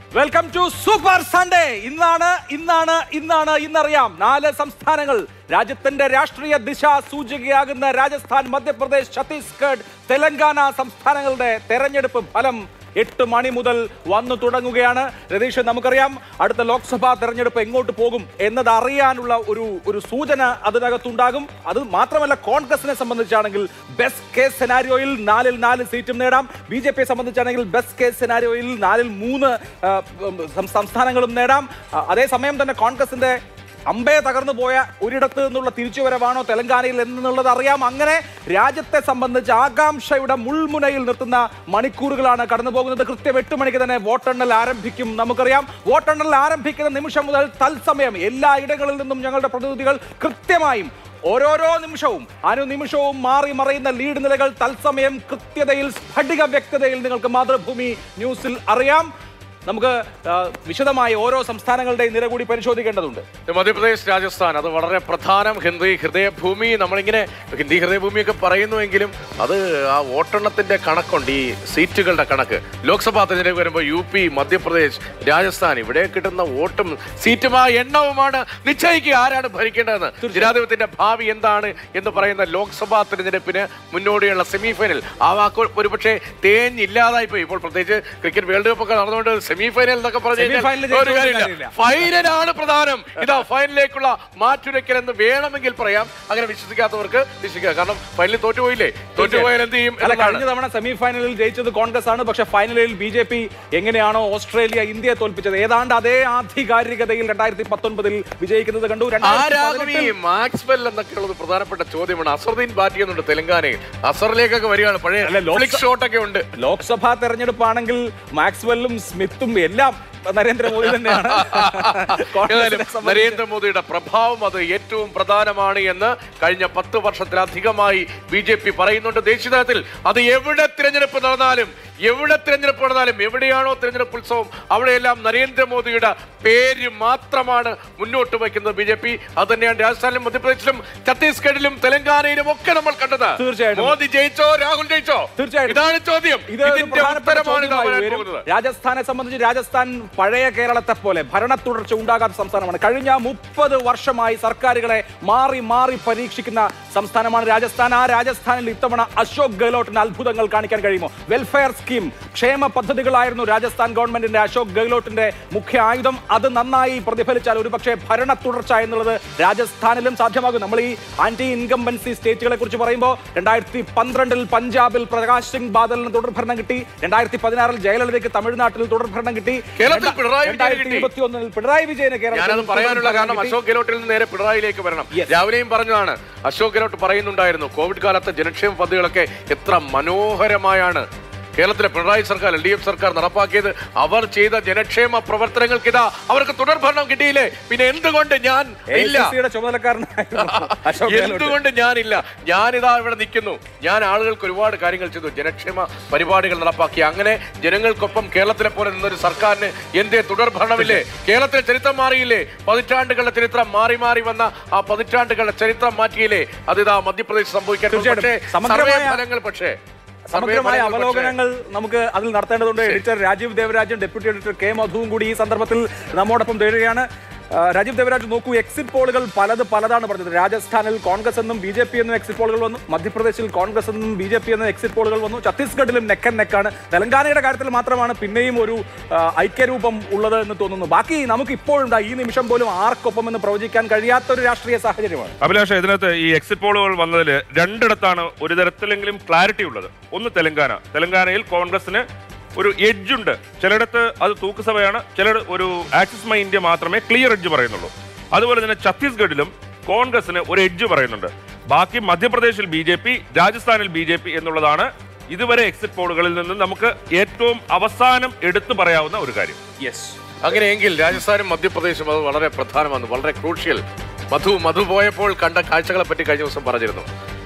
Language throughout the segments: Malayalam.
വെൽക്കം ടു സൂപ്പർ സൺഡേ ഇന്നാണ് ഇന്നാണ് ഇന്നാണ് ഇന്നറിയാം നാല് സംസ്ഥാനങ്ങൾ രാജ്യത്തിന്റെ രാഷ്ട്രീയ ദിശ സൂചികയാകുന്ന രാജസ്ഥാൻ മധ്യപ്രദേശ് ഛത്തീസ്ഗഡ് തെലങ്കാന സംസ്ഥാനങ്ങളുടെ തെരഞ്ഞെടുപ്പ് ഫലം എട്ട് മണി മുതൽ വന്നു തുടങ്ങുകയാണ് രതീഷ് നമുക്കറിയാം അടുത്ത ലോക്സഭാ തെരഞ്ഞെടുപ്പ് എങ്ങോട്ട് പോകും എന്നത് അറിയാനുള്ള ഒരു ഒരു സൂചന അതിനകത്തുണ്ടാകും അത് മാത്രമല്ല കോൺഗ്രസിനെ സംബന്ധിച്ചാണെങ്കിൽ ബെസ്റ്റ് കേസ് സെനാരിയോയിൽ നാലിൽ നാല് സീറ്റും നേടാം ബി ജെ പിയെ സംബന്ധിച്ചാണെങ്കിൽ ബെസ്റ്റ് കേസ് സെനാരിയോയിൽ നാലിൽ മൂന്ന് ആ, സം- സംസ്ഥാനങ്ങളും നേടാം ആ, അതേസമയം തന്നെ കോൺഗ്രസിന്റെ അമ്പേ തകർന്നു പോയ ഒരിടത്ത് നിന്നുള്ള തിരിച്ചുവരവാണോ തെലങ്കാനയിൽ എന്നുള്ളത് അറിയാം അങ്ങനെ രാജ്യത്തെ സംബന്ധിച്ച് ആകാംക്ഷയുടെ മുൾമുനയിൽ നിർത്തുന്ന മണിക്കൂറുകളാണ് കടന്നു പോകുന്നത് കൃത്യം എട്ട് മണിക്ക് തന്നെ വോട്ടെണ്ണൽ ആരംഭിക്കും നമുക്കറിയാം വോട്ടെണ്ണൽ ആരംഭിക്കുന്ന നിമിഷം മുതൽ തത്സമയം എല്ലാ ഇടങ്ങളിൽ നിന്നും ഞങ്ങളുടെ പ്രതിനിധികൾ കൃത്യമായും ഓരോരോ നിമിഷവും അനുനിമിഷവും മാറി മറയുന്ന ലീഡ് നിലകൾ തത്സമയം കൃത്യതയിൽ സ്ഫടിക വ്യക്തതയിൽ നിങ്ങൾക്ക് മാതൃഭൂമി ന്യൂസിൽ അറിയാം നമുക്ക് ആ, വിശദമായി ഓരോ സംസ്ഥാനങ്ങളുടെയും നിര കൂടി പരിശോധിക്കേണ്ടതുണ്ട് മധ്യപ്രദേശ് രാജസ്ഥാൻ അത് വളരെ പ്രധാനം ഹിന്ദി ഹൃദയഭൂമി നമ്മളിങ്ങനെ ഹിന്ദി ഹൃദയഭൂമിയൊക്കെ പറയുന്നുവെങ്കിലും അത് ആ വോട്ടെണ്ണത്തിന്റെ കണക്കുണ്ട് ഈ സീറ്റുകളുടെ കണക്ക് ലോക്സഭാ തെരഞ്ഞെടുപ്പ് വരുമ്പോൾ യു പി മധ്യപ്രദേശ് രാജസ്ഥാൻ ഇവിടെ കിട്ടുന്ന വോട്ടും സീറ്റും ആ എണ്ണവുമാണ് നിശ്ചയിക്കുക ആരാണ് ഭരിക്കേണ്ടതെന്ന് ജനാധിപത്യത്തിന്റെ ഭാവി എന്താണ് എന്ന് പറയുന്ന ലോക്സഭാ തെരഞ്ഞെടുപ്പിന് മുന്നോടിയുള്ള സെമി ഫൈനൽ ആ വാക്ക് ഒരുപക്ഷെ തേഞ്ഞില്ലാതായി പോയി ഇപ്പോൾ പ്രത്യേകിച്ച് ക്രിക്കറ്റ് വേൾഡ് കപ്പ് ഒക്കെ നടന്നുകൊണ്ട് സെമി ഫൈനൽ എന്നൊക്കെ പറഞ്ഞു Semi final കഴിഞ്ഞാൽ ഒരു ജയിച്ചോണ്ട് കാര്യമില്ല കാര്യമില്ല. ഫൈനലാണ് പ്രധാനം ഇതാ ഫൈനലിലേക്കുള്ള മാറ്റുരയ്ക്കൽ എന്ന് വേണമെങ്കിൽ പറയാം അങ്ങനെ വിശ്വസിക്കാത്തവർക്ക് വിശ്വസിക്കുക കാരണം ഫൈനലിൽ തോറ്റുപോയില്ലേ തോറ്റുപോയാൽ എന്ത് ചെയ്യും അല്ല എന്നതാണ്. കഴിഞ്ഞ തവണ സെമി ഫൈനലിൽ ജയിച്ചത് കോൺഗ്രസ് ആണ് പക്ഷെ ഫൈനലിൽ ബി ജെ പി എങ്ങനെയാണോ ഓസ്ട്രേലിയ ഇന്ത്യയെ തോൽപ്പിച്ചത് ഏതാണ്ട് അതേ ആധികാരികതയിൽ രണ്ടായിരത്തി പത്തൊൻപതിൽ വിജയിക്കുന്നത് കണ്ടു രണ്ടായിരത്തി ആരാകും ഈ പതിനെട്ടിൽ മാക്സ്വെൽ എന്നൊക്കെ ഉള്ളത് പ്രധാനപ്പെട്ട ചോദ്യമാണ് അസറുദ്ദീൻ ബാറ്റ് ചെയ്യുന്നുണ്ട് തെലങ്കാനയിൽ അസറിലേക്കൊക്കെ വരികയാണ് പഴയ അല്ല, ലോക്സ- ഫ്ലിക് ഷോട്ടൊക്കെ ഉണ്ട് ലോക്സഭാ തെരഞ്ഞെടുപ്പാണെങ്കിൽ മാക്സ്വെല്ലും സ്മിത്തും എല്ലാം നരേന്ദ്രമോദി തന്നെയാണ് കോൺഗ്രസിനെ ഏതായാലും സംബന്ധിച്ച് നരേന്ദ്രമോദിയുടെ പ്രഭാവം അത് ഏറ്റവും പ്രധാനമാണ് എന്ന് കഴിഞ്ഞ പത്ത് വർഷത്തിലധികമായി ബി ജെ പി പറയുന്നുണ്ട് ദേശീയ തലത്തിൽ അത് എവിടെ തിരഞ്ഞെടുപ്പ് നടന്നാലും എവിടെ തിരഞ്ഞെടുപ്പ് നടന്നാലും എവിടെയാണോ തിരഞ്ഞെടുപ്പ് ഉത്സവം അവിടെയെല്ലാം നരേന്ദ്രമോദിയുടെ പേര് മാത്രമാണ് മുന്നോട്ട് വയ്ക്കുന്നത് ബി ജെ പി അത് തന്നെയാണ് രാജസ്ഥാനിലും മധ്യപ്രദേശിലും ഛത്തീസ്ഗഡിലും തെലങ്കാനയിലും ഒക്കെ നമ്മൾ കണ്ടത് തീർച്ചയായിട്ടും. മോദി ജയിച്ചോ രാഹുൽ ജയിച്ചോ തീർച്ചയായിട്ടും. ഇതാണ് ചോദ്യം ഇത് ഒരു ഇതിന്റെ പ്രധാനപ്പെട്ട ഉത്തരമാണ് ഇതാ ചോദ്യമായി വരാൻ വരും. പോകുന്നത് രാജസ്ഥാനെ സംബന്ധിച്ച് രാജസ്ഥാൻ പഴയ കേരളത്തെ പോലെ ഭരണ തുടർച്ച ഉണ്ടാകാത്ത സംസ്ഥാനമാണ് കഴിഞ്ഞ മുപ്പത് വർഷമായി സർക്കാരുകളെ മാറി മാറി പരീക്ഷിക്കുന്ന സംസ്ഥാനമാണ് രാജസ്ഥാൻ ആ രാജസ്ഥാനിൽ ഇത്തവണ അശോക് ഗെഹ്ലോട്ടിന് അത്ഭുതങ്ങൾ കാണിക്കാൻ കഴിയുമോ വെൽഫെയർ സ്കീം ക്ഷേമ പദ്ധതികളായിരുന്നു രാജസ്ഥാൻ ഗവൺമെന്റിന്റെ അശോക് ഗെഹ്ലോട്ടിന്റെ മുഖ്യ ആയുധം അത് നന്നായി പ്രതിഫലിച്ചാൽ ഒരുപക്ഷെ ഭരണ തുടർച്ച എന്നുള്ളത് രാജസ്ഥാനിലും സാധ്യമാകും നമ്മൾ ഈ ആന്റി ഇൻകംബൻസി സ്റ്റേറ്റുകളെ കുറിച്ച് പറയുമ്പോൾ രണ്ടായിരത്തി പന്ത്രണ്ടിൽ പഞ്ചാബിൽ പ്രകാശ് സിംഗ് ബാദലിന് തുടർഭരണം കിട്ടി രണ്ടായിരത്തി പതിനാറിൽ ജയലളിതയ്ക്ക് തമിഴ്നാട്ടിൽ തുടർഭരണം കിട്ടി കേരളത്തിൽ പിണറായി വിജയന് രണ്ടായിരത്തി കിട്ടി. ഇരുപത്തിയൊന്നിൽ പിണറായി വിജയന് ഞാനത് കേരളത്തിൽ പറയാനുള്ള കാരണം തുടർഭരണം കിട്ടി. അശോക് ഗെഹ്ലോട്ടിൽ നിന്ന് നേരെ പിണറായിലേക്ക് വരണം Yes. രാവിലെയും പറഞ്ഞതാണ് അശോക് ഗെഹ്ലോട്ട് പറയുന്നുണ്ടായിരുന്നു കോവിഡ് കാലത്തെ ജനക്ഷേമ പദ്ധതികളൊക്കെ എത്ര മനോഹരമായാണ് കേരളത്തിലെ പിണറായി സർക്കാർ എൽ ഡി എഫ് സർക്കാർ നടപ്പാക്കിയത് അവർ ചെയ്ത ജനക്ഷേമ പ്രവർത്തനങ്ങൾക്ക് ഇതാ അവർക്ക് തുടർഭരണം കിട്ടിയില്ലേ പിന്നെ എന്തുകൊണ്ട് ഞാൻ ഇല്ല AICC യുടെ ചുമതലക്കാരനായിരുന്നു അശോക് ഗെഹ്ലോട്ട് എന്തുകൊണ്ട് ഞാനില്ല ഞാനിതാ ഇവിടെ നിൽക്കുന്നു ഞാൻ ആളുകൾക്ക് ഒരുപാട് കാര്യങ്ങൾ ചെയ്തു ജനക്ഷേമ പരിപാടികൾ നടപ്പാക്കി അങ്ങനെ ജനങ്ങൾക്കൊപ്പം കേരളത്തിലെ പോലെ നിന്നൊരു സർക്കാരിന് എന്തേ തുടർഭരണമില്ലേ കേരളത്തിലെ ചരിത്രം മാറിയില്ലേ പതിറ്റാണ്ടുകളുടെ ചരിത്രം മാറി മാറി വന്ന ആ പതിറ്റാണ്ടുകളുടെ ചരിത്രം മാറ്റിയില്ലേ അതിതാ മധ്യപ്രദേശ് സംഭവിക്കാൻ പോകുന്നു. തീർച്ചയായിട്ടും. പക്ഷേ സമഗ്രമായ- സർവേ ഫലങ്ങൾ പക്ഷേ സർവേ സമഗ്രമായ ഫലങ്ങൾ പക്ഷേ അവലോകനങ്ങൾ നമുക്ക് അതിൽ നടത്തേണ്ടതുണ്ട് എഡിറ്റർ രാജീവ് ദേവരാജും ഡെപ്യൂട്ടി എഡിറ്റർ കെ മധുവും കൂടി ഈ സന്ദർഭത്തിൽ നമ്മോടൊപ്പം തേടുകയാണ് ആ, രാജീവ് ദേവരാജ് നോക്കൂ എക്സിറ്റ് പോളുകൾ പലത് പലതാണ് പറഞ്ഞത് രാജസ്ഥാനിൽ കോൺഗ്രസ് എന്നും ബി ജെ പി എന്നും എക്സിറ്റ് പോളുകൾ വന്നു മധ്യപ്രദേശിൽ കോൺഗ്രസ് എന്നും ബി ജെ പി എന്നും എക്സിറ്റ് പോളുകൾ വന്നു ഛത്തീസ്ഗഡിലും നെക്കൻ നെക്കാണ് തെലങ്കാനയുടെ കാര്യത്തിൽ മാത്രമാണ് പിന്നെയും ഒരു ആ, ഐക്യരൂപം ഉള്ളത് എന്ന് തോന്നുന്നു ബാക്കി നമുക്ക് ഇപ്പോഴുണ്ടാ ഈ നിമിഷം പോലും ആർക്കൊപ്പം എന്ന് പ്രവചിക്കാൻ കഴിയാത്ത ഒരു രാഷ്ട്രീയ സാഹചര്യമാണ് അഭിലാഷ ഇതിനകത്ത് ഈ എക്സിറ്റ് പോളുകൾ വന്നതിൽ രണ്ടിടത്താണ് ഒരു തരത്തിലെങ്കിലും ക്ലാരിറ്റി ഉള്ളത് ഒന്ന് തെലങ്കാന തെലങ്കാനയിൽ കോൺഗ്രസിന് ഒരു എഡ്ജ് ഉണ്ട് ചിലയിടത്ത് അത് തൂക്കുസഭയാണ് ചിലർ ഒരു ആക്സിസ് മൈ ഇന്ത്യ മാത്രമേ ക്ലിയർ എഡ്ജ് പറയുന്നുള്ളൂ അതുപോലെ തന്നെ ഛത്തീസ്ഗഡിലും കോൺഗ്രസിന് ഒരു എഡ്ജ് പറയുന്നുണ്ട് ബാക്കി മധ്യപ്രദേശിൽ ബി ജെ പി രാജസ്ഥാനിൽ ബി ജെ പി എന്നുള്ളതാണ് ഇതുവരെ എക്സിറ്റ് പോളുകളിൽ നിന്ന് നമുക്ക് ഏറ്റവും അവസാനം എടുത്തു പറയാവുന്ന ഒരു കാര്യം യെസ് അങ്ങനെയെങ്കിൽ രാജസ്ഥാനും മധ്യപ്രദേശും അത് വളരെ പ്രധാനമാണ് വളരെ ക്രൂഷ്യൽ മധു മധു പോയപ്പോൾ കണ്ട കാഴ്ചകളെ പറ്റി കഴിഞ്ഞ ദിവസം പറഞ്ഞിരുന്നു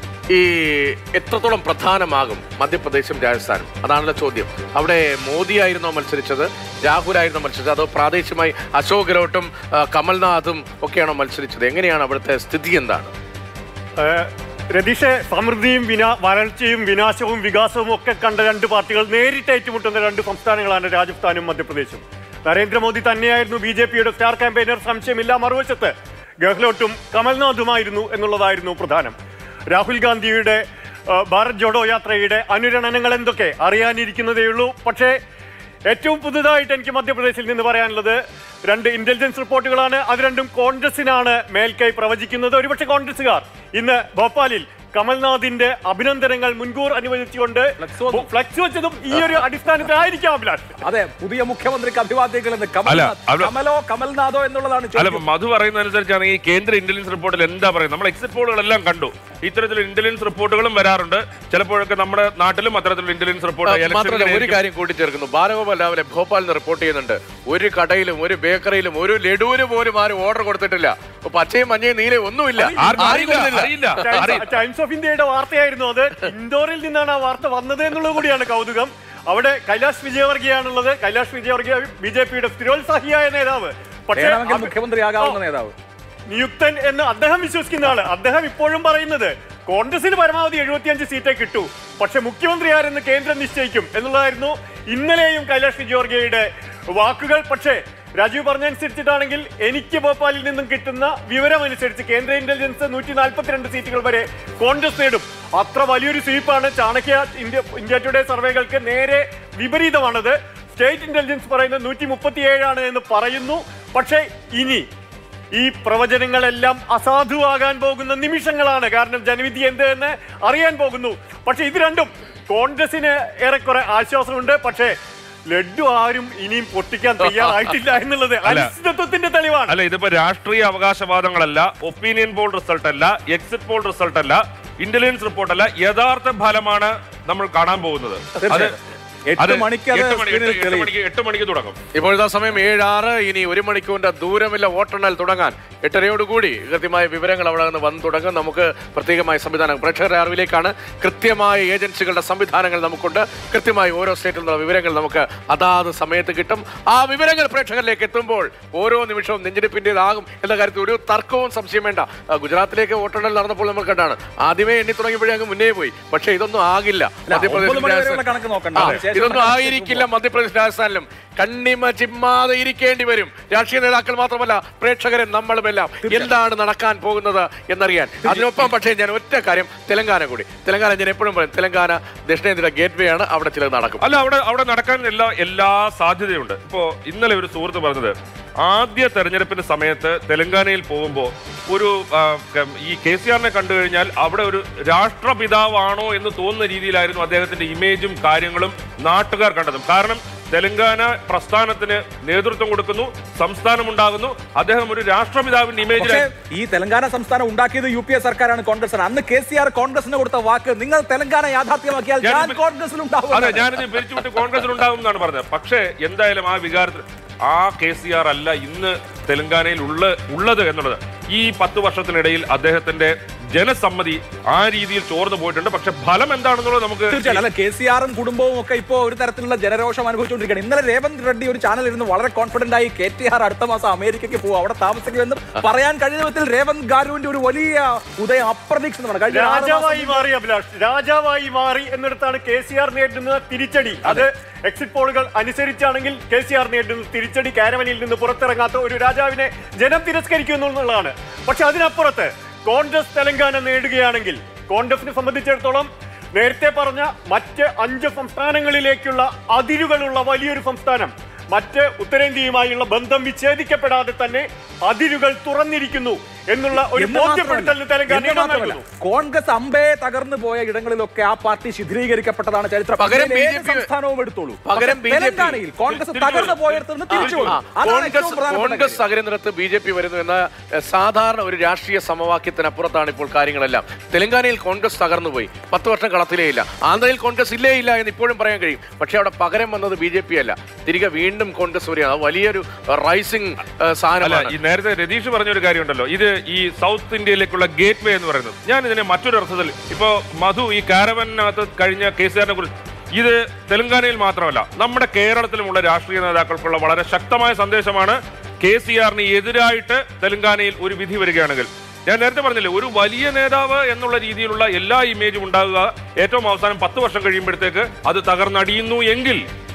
ഈ എത്രത്തോളം പ്രധാനമാകും മധ്യപ്രദേശും രാജസ്ഥാനും അതാണല്ലോ ചോദ്യം അവിടെ മോദി ആയിരുന്നോ മത്സരിച്ചത് രാഹുൽ ആയിരുന്നോ മത്സരിച്ചത് അതോ പ്രാദേശികമായി അശോക് ഗെഹ്ലോട്ടും ആ, കമൽനാഥും ഒക്കെയാണോ മത്സരിച്ചത് എങ്ങനെയാണ് അവിടുത്തെ സ്ഥിതി എന്താണ് ഏഹ് രതീഷെ സമൃദ്ധിയും വിനാ വരൾച്ചയും വിനാശവും വികാസവും ഒക്കെ കണ്ട രണ്ട് പാർട്ടികൾ നേരിട്ട് ഏറ്റുമുട്ടുന്ന രണ്ട് സംസ്ഥാനങ്ങളാണ് രാജസ്ഥാനും മധ്യപ്രദേശും നരേന്ദ്രമോദി തന്നെയായിരുന്നു ബി ജെ പിയുടെ സ്റ്റാർ ക്യാമ്പയിനർ സംശയമില്ല മറുവശത്ത് ഗെഹ്ലോട്ടും കമൽനാഥുമായിരുന്നു എന്നുള്ളതായിരുന്നു പ്രധാനം രാഹുൽ ഗാന്ധിയുടെ ആ, ഭാരത് ജോഡോ യാത്രയുടെ അനുരണനങ്ങൾ എന്തൊക്കെ അറിയാനിരിക്കുന്നതേയുള്ളൂ പക്ഷേ ഏറ്റവും പുതുതായിട്ട് എനിക്ക് മധ്യപ്രദേശിൽ നിന്ന് പറയാനുള്ളത് രണ്ട് ഇന്റലിജൻസ് റിപ്പോർട്ടുകളാണ് അത് രണ്ടും കോൺഗ്രസിനാണ് മേൽക്കൈ പ്രവചിക്കുന്നത് ഒരുപക്ഷെ കോൺഗ്രസുകാർ ഇന്ന് ഭോപ്പാലിൽ കമൽനാഥിന്റെ അഭിനന്ദനങ്ങൾ മുൻകൂർ അനുവദിച്ചുകൊണ്ട് ഫ്ലക്സ് വന്നു. ഫ്ലക്സ് വെച്ചതും ഈ ഒരു അടിസ്ഥാനത്തിലായിരിക്കാം അഭിലാഷ് അതെ പുതിയ മുഖ്യമന്ത്രിക്ക് അഭിവാദ്യങ്ങൾ എന്ന് അല്ല, കമൽനാഥ് അവിടെ- കമലോ കമൽനാഥോ എന്നുള്ളതാണ് അല്ല ചോദ്യം ഇപ്പൊ മധു പറയുന്നതനുസരിച്ചാണ് ഈ കേന്ദ്ര ഇന്റലിജൻസ് റിപ്പോർട്ടിൽ എന്താ പറയുന്നത് നമ്മൾ എക്സിറ്റ് പോളുകളെല്ലാം കണ്ടു ഇത്തരത്തിലുള്ള ഇന്റലിജൻസ് റിപ്പോർട്ടുകളും വരാറുണ്ട് ചിലപ്പോഴൊക്കെ നമ്മുടെ നാട്ടിലും അത്തരത്തിലുള്ള ഇന്റലിജൻസ് റിപ്പോർട്ട് മാത്രമല്ല ഒരു election കാര്യം കൂട്ടിച്ചേർക്കുന്നു ബാലഗോപാൽ രാവിലെ ഭോപ്പാലിൽ നിന്ന് റിപ്പോർട്ട് ചെയ്യുന്നുണ്ട് ഒരു കടയിലും ഒരു ബേക്കറിയിലും ഒരു ലഡുവിന് പോലും ആരും ഓർഡർ കൊടുത്തിട്ടില്ല ഇപ്പൊ പച്ചയും മഞ്ഞയും നീലയും ഒന്നുമില്ല ആർക്കും ആരും അറിയില്ല കൊടുത്തില്ല. അറിയില്ല ടൈംസ് അറിയില്ല ടൈംസ് ഓഫ് ഇന്ത്യയുടെ വാർത്തയായിരുന്നു അത് ഇൻഡോറിൽ നിന്നാണ് ആ വാർത്ത വന്നത് എന്നുള്ളത് കൂടിയാണ് കൗതുകം അവിടെ കൈലാഷ് വിജയവർഗിയാണുള്ളത് കൈലാഷ് വിജയവർഗിയ ബി ജെ പിയുടെ സ്ഥിരോത്സാഹിയായ നേതാവ് പക്ഷേ വേണമെങ്കിൽ അത് മുഖ്യമന്ത്രിയാകാവുന്ന ആ, നേതാവ് നിയുക്തൻ എന്ന് അദ്ദേഹം വിശ്വസിക്കുന്ന ആള് അദ്ദേഹം ഇപ്പോഴും പറയുന്നത് കോൺഗ്രസിന് പരമാവധി എഴുപത്തിയഞ്ച് സീറ്റേ കിട്ടൂ പക്ഷെ മുഖ്യമന്ത്രി ആരെന്ന് കേന്ദ്രം നിശ്ചയിക്കും എന്നുള്ളതായിരുന്നു ഇന്നലെയും കൈലാഷ് വിജയവർഗിയയുടെ വാക്കുകൾ പക്ഷേ രാജീവ് പറഞ്ഞനുസരിച്ചിട്ടാണെങ്കിൽ എനിക്ക് ഭോപ്പാലിൽ നിന്നും കിട്ടുന്ന വിവരമനുസരിച്ച് കേന്ദ്ര ഇന്റലിജൻസ് നൂറ്റി നാൽപ്പത്തിരണ്ട് സീറ്റുകൾ വരെ കോൺഗ്രസ് നേടും അത്ര വലിയൊരു സ്വീപ്പാണ് ചാണക്യ ഇന്ത്യ ഇന്ത്യ ടുഡേ സർവേകൾക്ക് നേരെ വിപരീതമാണത് സ്റ്റേറ്റ് ഇന്റലിജൻസ് പറയുന്നത് നൂറ്റി മുപ്പത്തിയേഴാണ് എന്ന് പറയുന്നു പക്ഷേ ഇനി ഈ പ്രവചനങ്ങളെല്ലാം അസാധുവാകാൻ പോകുന്ന നിമിഷങ്ങളാണ് കാരണം ജനവിധി എന്ത് എന്ന് അറിയാൻ പോകുന്നു പക്ഷെ ഇത് രണ്ടും കോൺഗ്രസിന് ഏറെക്കുറെ ആശ്വാസമുണ്ട് പക്ഷേ ലഡ്ഡു ആരും ഇനിയും പൊട്ടിക്കാൻ തയ്യാറായിട്ടില്ല എന്നുള്ളത് അല്ല. അനിശ്ചിതത്വത്തിന്റെ തെളിവാണ് അല്ല ഇതിപ്പോ രാഷ്ട്രീയ അവകാശവാദങ്ങളല്ല ഒപ്പീനിയൻ പോൾ റിസൾട്ട് അല്ല എക്സിറ്റ് പോൾ റിസൾട്ട് അല്ല ഇന്റലിജൻസ് റിപ്പോർട്ട് അല്ല യഥാർത്ഥ ഫലമാണ് നമ്മൾ കാണാൻ പോകുന്നത് അത് തീർച്ചയായും. എട്ട് അത് മണിക്ക് അത് എട്ട് മണി- സ്ക്രീനിൽ എട്ട് എട്ട് തെളിയും. മണിക്ക് എട്ട് മണിക്ക് തുടങ്ങും ഇപ്പോഴത്തെ സമയം ഏഴാറ് ഇനി ഒരു മണിക്കൂറിന്റെ ദൂരമില്ല വോട്ടെണ്ണൽ തുടങ്ങാൻ എട്ടരയോടുകൂടി കൃത്യമായ വിവരങ്ങൾ അവിടെ നിന്ന് വന്നു തുടങ്ങും നമുക്ക് പ്രത്യേകമായ സംവിധാനം പ്രേക്ഷകരുടെ അറിവിലേക്കാണ് കൃത്യമായ ഏജൻസികളുടെ സംവിധാനങ്ങൾ നമുക്കുണ്ട് കൃത്യമായി ഓരോ സ്റ്റേറ്റിൽ നിന്നുള്ള വിവരങ്ങൾ നമുക്ക് അതാത് സമയത്ത് കിട്ടും ആ വിവരങ്ങൾ പ്രേക്ഷകരിലേക്ക് എത്തുമ്പോൾ ഓരോ നിമിഷവും നെഞ്ചിടിപ്പിൻ്റെതാകും എന്ന കാര്യത്തിൽ ഒരു തർക്കവും സംശയം വേണ്ട ആ, ഗുജറാത്തിലേക്ക് വോട്ടെണ്ണൽ നടന്നപ്പോൾ നമ്മൾ കണ്ടാണ് ആദ്യമേ എണ്ണി തുടങ്ങിയപ്പോഴേ അങ്ങ് മുന്നേ പോയി പക്ഷേ ഇതൊന്നും ആകില്ല അല്ല, ഒമ്പത് മണി വരെയുള്ള കണക്ക് നോക്കണ്ട. ആ, അതിനുശേഷം ഇതൊന്നും കണക്ക് ആയിരിക്കില്ല മധ്യപ്രദേശ് രാജസ്ഥാനിലും കണ്ണിമ ചിമ്മാതെ ഇരിക്കേണ്ടി വരും രാഷ്ട്രീയ നേതാക്കൾ മാത്രമല്ല പ്രേക്ഷകരെ നമ്മളുമെല്ലാം എന്താണ് നടക്കാൻ പോകുന്നത് എന്നറിയാൻ അതിനൊപ്പം പക്ഷേ ഞാൻ ഒറ്റ കാര്യം തെലങ്കാന കൂടി തെലങ്കാന ഞാൻ എപ്പോഴും പറയും തെലങ്കാന ദക്ഷിണേന്ത്യ ഗേറ്റ് വേ ആണ് അവിടെ ചിലത് നടക്കും അല്ല അവിടെ അവിടെ നടക്കാൻ എല്ലാ എല്ലാ സാധ്യതയുണ്ട് ഇപ്പോ ഇന്നലെ ഒരു സുഹൃത്ത് പറഞ്ഞത് ആദ്യ തെരഞ്ഞെടുപ്പിന്റെ സമയത്ത് തെലങ്കാനയിൽ പോകുമ്പോൾ ഒരു ആ, ക- ഈ കെ സി ആറിനെ കണ്ടു കഴിഞ്ഞാൽ അവിടെ ഒരു രാഷ്ട്രപിതാവാണോ എന്ന് തോന്നുന്ന രീതിയിലായിരുന്നു അദ്ദേഹത്തിന്റെ ഇമേജും കാര്യങ്ങളും നാട്ടുകാർ കണ്ടതും കാരണം തെലങ്കാന പ്രസ്ഥാനത്തിന് നേതൃത്വം കൊടുക്കുന്നു സംസ്ഥാനം ഉണ്ടാകുന്നു അദ്ദേഹം ഒരു രാഷ്ട്രപിതാവിന്റെ പക്ഷേ ഇമേജിൽ ഈ തെലങ്കാന സംസ്ഥാനം ഉണ്ടാക്കിയത് യു പി എ സർക്കാരാണ് കോൺഗ്രസ് അന്ന് കെ സി ആർ കോൺഗ്രസിന് കൊടുത്ത വാക്ക് നിങ്ങൾ തെലങ്കാന യാഥാർത്ഥ്യമാക്കിയാൽ ഞാൻ ഞാൻ ഇപ്പ- കോൺഗ്രസിൽ ഉണ്ടാവും അതെ ഞാനിത് പിരിച്ചുവിട്ട് കോൺഗ്രസിൽ ഉണ്ടാകും എന്നാണ് പറഞ്ഞത് പക്ഷേ എന്തായാലും ആ വികാരത്തിൽ ആ കെ സി ആർ അല്ല ഇന്ന് തെലങ്കാനയിൽ ഉള്ള ഉള്ളത് എന്നുള്ളത് ഈ പത്ത് വർഷത്തിനിടയിൽ അദ്ദേഹത്തിന്റെ ജനസമ്മതി ആ രീതിയിൽ ചോർന്നു പോയിട്ടുണ്ട് പക്ഷെ ഫലം എന്താണെന്നുള്ളത് നമുക്ക് തീർച്ചയായും അല്ല കെ സി ആറും കുടുംബവും ഒക്കെ ഇപ്പോൾ ഒരു തരത്തിലുള്ള ജനരോഷം അനുഭവിച്ചുകൊണ്ടിരിക്കുകയാണ് ഇന്നലെ രേവന്ത് റെഡ്ഡി ഒരു ചാനൽ ഇരുന്ന് വളരെ കോൺഫിഡന്റ് ആയി കെ ടി ആർ അടുത്ത മാസം അമേരിക്കയ്ക്ക് പോകും അവിടെ താമസിക്കുമെന്ന് പറയാൻ കഴിയുന്ന വിധത്തിൽ രേവന്ത് ഗാരുവിന്റെ ഒരു വലിയ ഉദയം അപ്രതീക്ഷിതമാണ് കഴിഞ്ഞ ആറ് മാസം രാജാവായി മാറി അഭിലാഷ് രാജാവായി മാറി എന്നിടത്താണ് കെ സി ആർ നേരിടുന്ന തിരിച്ചടി അത് എക്സിറ്റ് പോളുകൾ അനുസരിച്ചാണെങ്കിൽ കെ സി ആർ നേരിടുന്ന തിരിച്ചടി കാരവനിൽ നിന്ന് പുറത്തിറങ്ങാത്ത ഒരു രാജാവിനെ ജനം തിരസ്കരിക്കുന്നു എന്നുള്ളതാണ് പക്ഷെ അതിനപ്പുറത്ത് കോൺഗ്രസ് തെലങ്കാന നേടുകയാണെങ്കിൽ കോൺഗ്രസിനെ സംബന്ധിച്ചിടത്തോളം നേരത്തെ പറഞ്ഞ മറ്റ് അഞ്ച് സംസ്ഥാനങ്ങളിലേക്കുള്ള അതിരുകളുള്ള വലിയൊരു സംസ്ഥാനം മറ്റ് ഉത്തരേന്ത്യയുമായുള്ള ബന്ധം വിച്ഛേദിക്കപ്പെടാതെ തന്നെ അതിരുകൾ തുറന്നിരിക്കുന്നു എന്നുള്ള ഒരു എന്ന് ബോധ്യപ്പെടുത്തലിന് മാത്രമല്ല, തെലങ്കാന എന്ന് ഇടം മാത്രമല്ല, നൽകുന്നു കോൺഗ്രസ് അമ്പേ തകർന്നു പോയ ഇടങ്ങളിലൊക്കെ ആ പാർട്ടി ശിഥിലീകരിക്കപ്പെട്ടതാണ് ചരിത്രം പകരം ഇന്ത്യയിലെ ഏത് BJP സംസ്ഥാനവും എടുത്തോളൂ പകരം പക്ഷേ BJP തെലങ്കാനയിൽ കോൺഗ്രസ് തിരിച്ചു തകർന്നു വരും. പോയടത്ത് നിന്ന് തിരിച്ചു ആ, വരും. അതാണ് ഏറ്റവും കോൺഗ്രസ് പ്രധാനപ്പെട്ട കോൺഗ്രസ് കാര്യം. തകരുന്നിടത്ത് ബി ജെ പി വരുന്നു എന്ന എഹ്, സാധാരണ ഒരു രാഷ്ട്രീയ സമവാക്യത്തിനപ്പുറത്താണ് ഇപ്പോൾ കാര്യങ്ങളെല്ലാം തെലങ്കാനയിൽ കോൺഗ്രസ് തകർന്നുപോയി പത്ത് വർഷം കളത്തിലേ ഇല്ല ആന്ധ്രയിൽ കോൺഗ്രസ് ഇല്ലേ ഇല്ല എന്ന് ഇപ്പോഴും പറയാൻ കഴിയും പക്ഷെ അവിടെ പകരം വന്നത് ബി ജെ പി അല്ല തിരികെ വീണ്ടും കോൺഗ്രസ് വരികയാണ് അത് വലിയൊരു റൈസിംഗ് അല്ല സാധനമാണ് ഈ നേരത്തെ രതീഷ് പറഞ്ഞ ഒരു കാര്യമുണ്ടല്ലോ ഇത് ഈ സൗത്ത് ഇന്ത്യയിലേക്കുള്ള ഗേറ്റ് വേ എന്ന് പറയുന്നത് ഞാൻ ഇതിനെ മറ്റൊരു അർത്ഥത്തിൽ ഇപ്പോ മധു ഈ കാരവനകത്ത് കഴിഞ്ഞ കെ സി ആറിനെ കുറിച്ച് ഇത് തെലങ്കാനയിൽ മാത്രമല്ല നമ്മുടെ കേരളത്തിലുമുള്ള രാഷ്ട്രീയ നേതാക്കൾക്കുള്ള വളരെ ശക്തമായ സന്ദേശമാണ് കെ സി ആറിന് എതിരായിട്ട് തെലങ്കാനയിൽ ഒരു വിധി വരികയാണെങ്കിൽ ഞാൻ നേരത്തെ പറഞ്ഞില്ലേ ഒരു വലിയ നേതാവ് എന്നുള്ള രീതിയിലുള്ള എല്ലാ ഇമേജും ഉണ്ടാകുക ഏറ്റവും അവസാനം പത്ത് വർഷം കഴിയുമ്പോഴത്തേക്ക് അത് തകർന്നടിയുന്നു എങ്കിൽ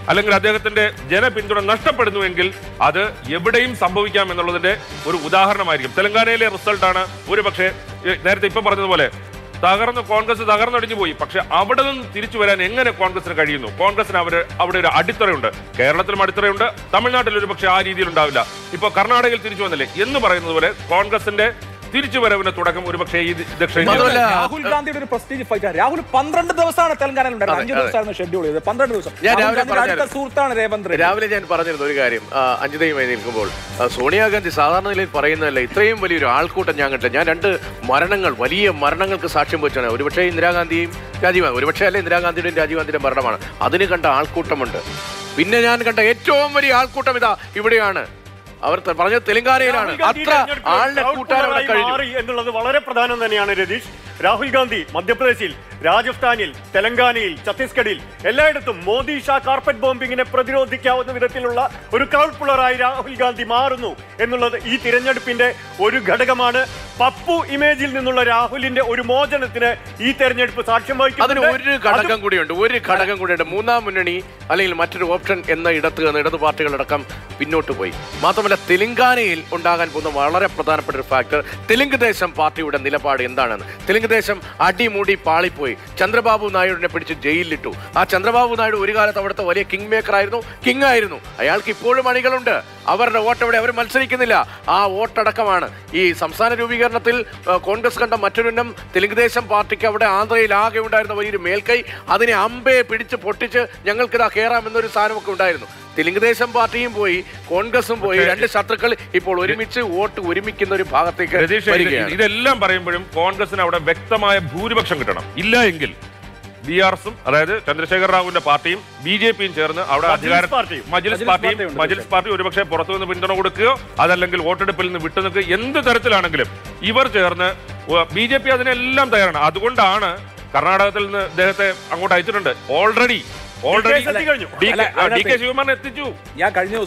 അല്ലെങ്കിൽ അദ്ദേഹത്തിന്റെ ജനപിന്തുണ നഷ്ടപ്പെടുന്നുവെങ്കിൽ അത് എവിടെയും സംഭവിക്കാം എന്നുള്ളതിന്റെ ഒരു ഉദാഹരണമായിരിക്കും തെലങ്കാനയിലെ റിസൾട്ടാണ് ഒരു പക്ഷേ നേരത്തെ ഇപ്പൊ പറഞ്ഞതുപോലെ തകർന്ന് കോൺഗ്രസ് തകർന്നടിഞ്ഞു പോയി പക്ഷെ അവിടെ നിന്ന് തിരിച്ചു വരാൻ എങ്ങനെ കോൺഗ്രസിന് കഴിയുന്നു കോൺഗ്രസിന് അവര് അവിടെ ഒരു അടിത്തറയുണ്ട് കേരളത്തിലും അടിത്തറയുണ്ട് തമിഴ്നാട്ടിൽ ഒരു പക്ഷേ ആ രീതിയിൽ ഉണ്ടാവില്ല ഇപ്പൊ കർണാടകയിൽ തിരിച്ചു വന്നില്ലേ എന്ന് പറയുന്നത് പോലെ കോൺഗ്രസിന്റെ തിരിച്ചു വരവിന് തുടക്കം ഒരു പക്ഷേ ഈ ദക്ഷിണേന്ത്യയിൽ മാത്രമല്ല, രാഹുൽ ഗാന്ധിയുടെ ഒരു പ്രസ്റ്റീജ് ഫൈറ്റ് രാഹുൽ പന്ത്രണ്ട് ദിവസമാണ് തെലങ്കാനയിൽ ഉണ്ടായിരുന്നത് അതെ, അഞ്ച് അതെ. ദിവസമായിരുന്നു ഷെഡ്യൂൾ ചെയ്തത് പന്ത്രണ്ട് ദിവസം ഞാൻ രാഹുൽ രാവിലെ ഗാന്ധിയുടെ അടുത്ത പറഞ്ഞായിരുന്നു. സുഹൃത്താണ് രേവന്ത് റെഡ്ഡി രാവിലെ ഞാൻ പറഞ്ഞിരുന്നു ഒരു കാര്യം ആ, അഞ്ജിതയുമായി നിൽക്കുമ്പോൾ ആ, സോണിയാഗാന്ധി സാധാരണ നിലയിൽ പറയുന്നതല്ല ഇത്രയും വലിയൊരു ആൾക്കൂട്ടം ഞാൻ കണ്ടില്ല ഞാൻ രണ്ട് മരണങ്ങൾ വലിയ മരണങ്ങൾക്ക് സാക്ഷ്യം വെച്ചാണ് ഒരുപക്ഷെ ഇന്ദിരാഗാന്ധിയും രാജീവ് ഗാന്ധി ഒരുപക്ഷെ അല്ല ഇന്ദിരാഗാന്ധിയുടെയും രാജീവ് ഗാന്ധിയുടെ മരണമാണ് അതിന് കണ്ട ആൾക്കൂട്ടമുണ്ട് പിന്നെ ഞാൻ കണ്ട ഏറ്റവും വലിയ ആൾക്കൂട്ടം ഇതാ ഇവിടെയാണ് അവർ ത- പറഞ്ഞത് തെലങ്കാനയിലാണ് രാഹുൽ ഗാന്ധി അത്ര തെരഞ്ഞെടുപ്പിൽ ആളിനെ crowd കൂട്ടാൻ അവിടെ puller ആയി കഴിഞ്ഞു മാറി എന്നുള്ളത് വളരെ പ്രധാനം തന്നെയാണ് രതീഷ് രാഹുൽ ഗാന്ധി മധ്യപ്രദേശിൽ രാജസ്ഥാനിൽ തെലങ്കാനയിൽ ഛത്തീസ്ഗഡിൽ എല്ലായിടത്തും മോദി ഷാ കാർപ്പറ്റ് ബോംബിങ്ങിനെ പ്രതിരോധിക്കാവുന്ന വിധത്തിലുള്ള ഒരു ക്രൗഡ് പുള്ളറായി രാഹുൽ ഗാന്ധി മാറുന്നു എന്നുള്ളത് ഈ തിരഞ്ഞെടുപ്പിന്റെ ഒരു ഘടകമാണ് പപ്പു ഇമേജിൽ നിന്നുള്ള രാഹുലിന്റെ ഒരു മോചനത്തിന് ഈ തെരഞ്ഞെടുപ്പ് സാക്ഷ്യം അതിന് വഹിക്കുന്നുണ്ട് ഒരു ഘടകം കൂടിയുണ്ട് ഒരു ഘടകം കൂടിയുണ്ട് മൂന്നാം മുന്നണി അല്ലെങ്കിൽ മറ്റൊരു ഓപ്ഷൻ എന്ന ഇടത്ത് നിന്ന് ഇടതു പാർട്ടികളടക്കം പിന്നോട്ട് പോയി മാത്രമല്ല തെലങ്കാനയിൽ ഉണ്ടാകാൻ പോകുന്ന വളരെ പ്രധാനപ്പെട്ട ഒരു ഫാക്ടർ തെലുങ്ക് ദേശം പാർട്ടിയുടെ നിലപാട് എന്താണെന്ന് തെലുങ്ക് ദേശം അടിമുടി പാളിപ്പോയി ചന്ദ്രബാബു നായിഡുവിനെ പിടിച്ച് ജയിലിലിട്ടു ആ ചന്ദ്രബാബു നായിഡു ഒരു കാലത്ത് അവിടുത്തെ വലിയ കിങ് മേക്കർ ആയിരുന്നു കിങ് ആയിരുന്നു അയാൾക്ക് ഇപ്പോഴും അണികളുണ്ട് അവരുടെ വോട്ട് എവിടെ അവർ മത്സരിക്കുന്നില്ല ആ വോട്ടടക്കമാണ് ഈ സംസ്ഥാന രൂപീകരണത്തിൽ ആ, കോൺഗ്രസ് കണ്ട മറ്റൊരുന്നം തെലുങ്ക് ദേശം പാർട്ടിക്ക് അവിടെ ആന്ധ്രയിൽ ആകെ ഉണ്ടായിരുന്ന വലിയൊരു മേൽക്കൈ അതിനെ അമ്പയെ പിടിച്ച് പൊട്ടിച്ച് ഞങ്ങൾക്കിതാ കയറാം എന്നൊരു സാധനമൊക്കെ ഉണ്ടായിരുന്നു തെലുങ്ക് ദേശം പാർട്ടിയും പോയി കോൺഗ്രസും പോയി രണ്ട് ശത്രുക്കൾ ഇപ്പോൾ ഒരുമിച്ച് വോട്ട് ഒരുമിക്കുന്ന ഒരു ഭാഗത്തേക്ക് രതീഷ് ഇത് വരികയാണ് ഇതെല്ലാം പറയുമ്പോഴും കോൺഗ്രസിന് അവിടെ വ്യക്തമായ ഭൂരിപക്ഷം കിട്ടണം ഇല്ല എങ്കിൽ ബി ആർ എസും അതായത് ചന്ദ്രശേഖർ റാവുവിന്റെ പാർട്ടിയും ബി ജെ പിയും ചേർന്ന് അവിടെ മജ്ലിസ് അധികാര പാർട്ടിയും. മജ്ലിസ് മജ്ലിസ് പാർട്ടിയും പാർട്ടിയുണ്ട് മജ്ലിസ് പാർട്ടി ഒരുപക്ഷെ പുറത്തു നിന്ന് പിന്തുണ കൊടുക്കുകയോ അതല്ലെങ്കിൽ വോട്ടെടുപ്പിൽ നിന്ന് വിട്ടുനിൽക്കുക എന്ത് തരത്തിലാണെങ്കിലും ഇവർ ചേർന്ന് ബി ജെ പി അതിനെല്ലാം തയ്യാറാണ് അതുകൊണ്ടാണ് കർണാടകത്തിൽ നിന്ന് അദ്ദേഹത്തെ അങ്ങോട്ട് അയച്ചിട്ടുണ്ട് ഓൾറെഡി ഓൾറെഡി എത്തിക്കഴിഞ്ഞു. ഡി അല്ല, കെ അതിനകത്ത് ശിവകുമാറിനെ എത്തിച്ചു ഞാൻ കഴിഞ്ഞ